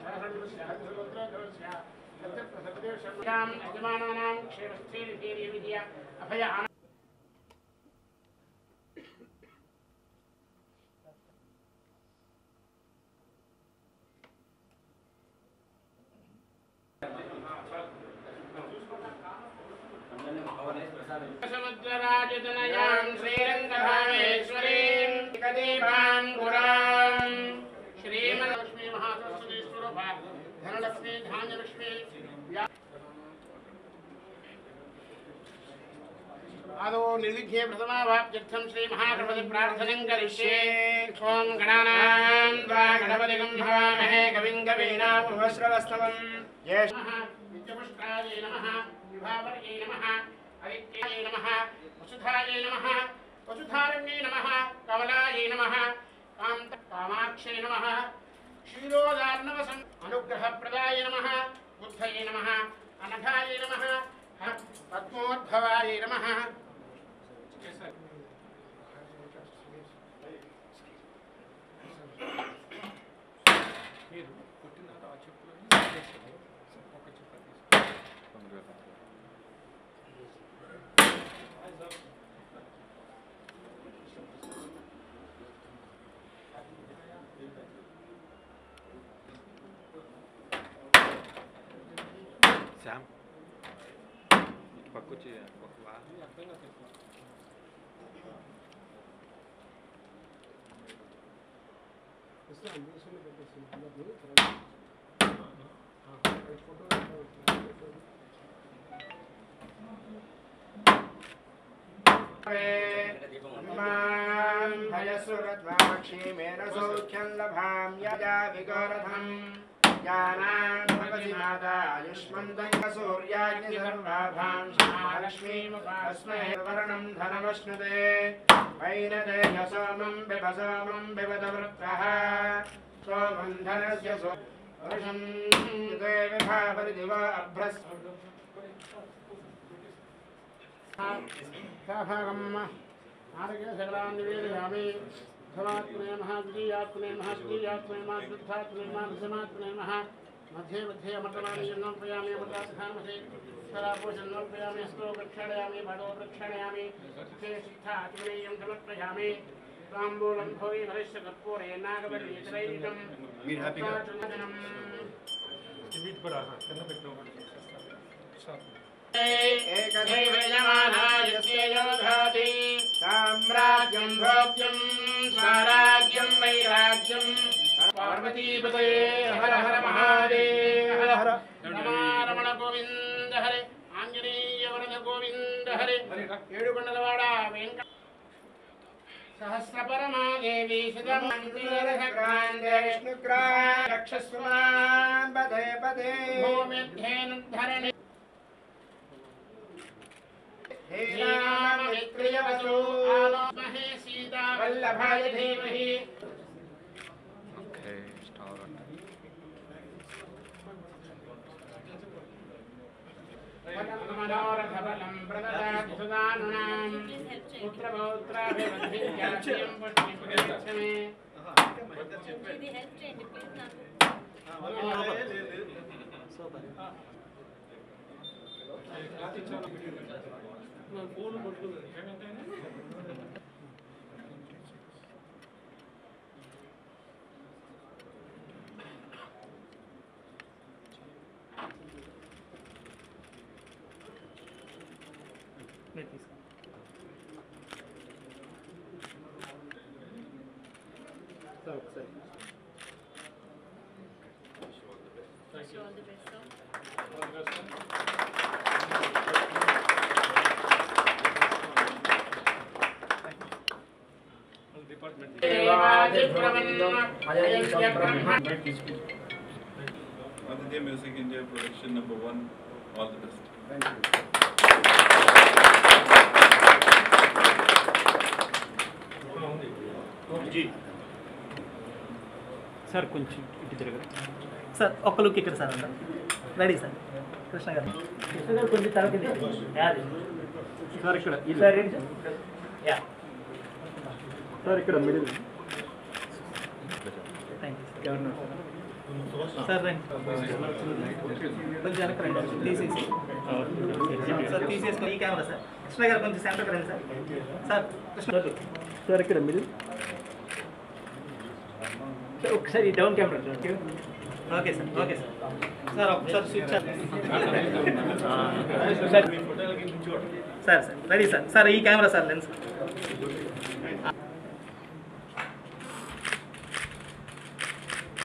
యజమానానాం క్షేమస్థైర్య విద్య అభయ ఆన- సముద్రరాజతనయాం శ్రీరంగధామేశ్వరీం కదీపాం గురాం శ్రీమలక్ష్మీ మహాసరస్వతీ స్వరూప ధనలక్ష్మీ ధాన్యలక్ష్మీ వ్యా- ఆదో నిర్విఘ్నే ప్రథమావాప్త్యర్థం శ్రీ మహాగణపతి ప్రార్థనం కరిష్యే ఓం గణానాం త్వా గణపతిగం భవామహే కవిం కవీనాముపశ్రవస్తవం యేషః నిత్యపుష్టాయే నమః విభావర్యే నమః అదిత్యాయ నమః వసుధాయ నమః వసుధారణ్యే నమః కమలాయ నమః కాంత కామాక్షే నమః క్షీరోదార్ణవసం అనుగ్రహప్రదాయ నమః బుద్ధయే నమః అనఘాయ నమః పద్మోద్భవాయ నమః శ్యామ్ పక్కొచ్చి పక్కవా భయసురత్వాక్షేమేన సౌఖ్యం లభాం యజా విగోరథం జ్ఞానాన్ భగతి మాతా ఆయుష్మంతం సూర్యాగ్ని సర్వాభాం మహాలక్ష్మీముపాస్మహే వర్ణం ధనమశ్నుతే వైనతే యసోమం బిభ సోమం బిభద వృత్రః సోమం ధనస్య సో వర్షం యుతే విభావరిదివ అభ్రస్ భాగం ఆరోగ్యశకలాన్ని నివేదయామి ప్రథమాత్మనే నమః ద్వితీయాత్మనే నమः తృతీయాత్మనే నమः చతుర్థాత్మనే నమः దశమాత్మనే నమः मध्ये मध्ये अमृतमानि यन्नर्पयामि अमृताधानमसे स्वरापोषन्नर्पयामि स्तो प्रक्षालयामि भडो प्रक्षालयामि सुखे सिद्धात्मनेयं समर्पयामि ताम्बूलं भोवि हरिश्च कर्पूरे नागवल्लीतरैरिकं మీరు హ్యాపీగా चन्दनम् एकदैव यजमानायस्य योधाति साम्राज्यं भोग्यं स्वराज्यं वैराज्यं पार्वतीपतये हर हर महादेव हर हर రమణ గోవింద హరే ఆంజనేయ వరద గోవింద హరే ఏడుకొండలవాడ వెంక సహస్రపరమాదేవి సుధమాంతిరక్షస్వాన్ పదే పదే భూమ్యధ్యేనుద్ధరణి హే రామ విక్రియవసో ఆలోమహే సీతా వల్లభాయ ధీమహి ఓకే స్టార్ అంటే మనోరథబలం ప్రదదాతి సుదానునాం పుత్రపౌత్రాభివృద్ధిం జాతీయం పుష్టిం ప్రయచ్చమే ఇది హెల్ప్ చేయండి ప్లీజ్ నాకు wish you all the best sir Aditya Music India production number one, all the best. Sir కొంచెం ఇటు తిరగరు సార్ ఒక్క లుక్ ఇక్కడ సార్ అంతా రెడీ సార్ కృష్ణ గారు కృష్ణ గారు కొంచెం తరగతి సార్ ఇక్కడ sir ready sir yeah sir ఇక్కడ middle thank you sir sir రండి కొంచెం వెనక్కి రండి తీసేసి సార్ తీసేసుకొని ఈ కెమెరా సార్ కృష్ణ గారు కొంచెం సెంటర్కి రండి సార్ సార్ కృష్ణ గారు సార్ ఇక్కడ మీరు సార్, ఒకసారి down camera okay okay sir okay sir sir ఒకసారి switch off. Sir sir sir ready sir sir ఈ కెమెరా సార్ లెన్స్